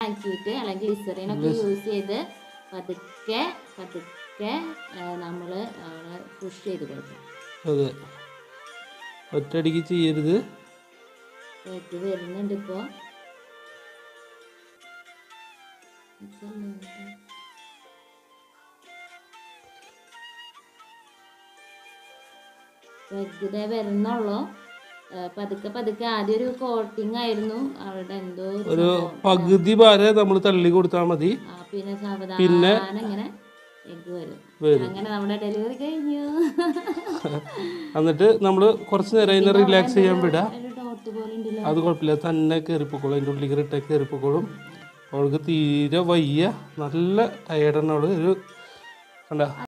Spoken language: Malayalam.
ആക്കിയിട്ട് അല്ലെങ്കിൽ ഗ്ലിസറിനൊക്കെ യൂസ് ചെയ്ത് പതുക്കെ പതുക്കെ നമ്മൾ അവിടെ പുഷ് ചെയ്ത് കൊടുക്കണം അതെ ഒറ്റയടിക്ക് ചെയ്യരുത് ഇത് വരുന്നുണ്ട് ഇപ്പോൾ ഇതേ വരുന്നുള്ളൂ ഏ, പതുക്കെ പതുക്കെ ആദ്യം ഒരു കോട്ടിംഗ് ആയിരുന്നു അവിടെ എന്തോ ഒരു ഒരു സംഭവം. പകുതി വരെ നമ്മൾ തള്ളി കൊടുത്താൽ മതി ആ, പിന്നെ സാവധാനം ഇങ്ങനെ എഗ് വരും വരും. അങ്ങനെ നമ്മുടെ ഡെലിവറി കഴിഞ്ഞു എന്നിട്ട് നമ്മൾ കുറച്ച് നേരം അതിനെ റിലാക്സ് ചെയ്യാൻ വിടുക ഒരു ഡോട്ട് പോലെ ഉണ്ടല്ലോ അത് കുഴപ്പമില്ല തന്നെ കയറിപ്പോക്കോളും അതിൻ്റെ ഉള്ളിൽ കയറിട്ടേ കയറിപ്പോക്കോളും അവൾക്ക് തീരെ വയ്യ നല്ല ടയർഡാണ് അവള് ഒരു കണ്ട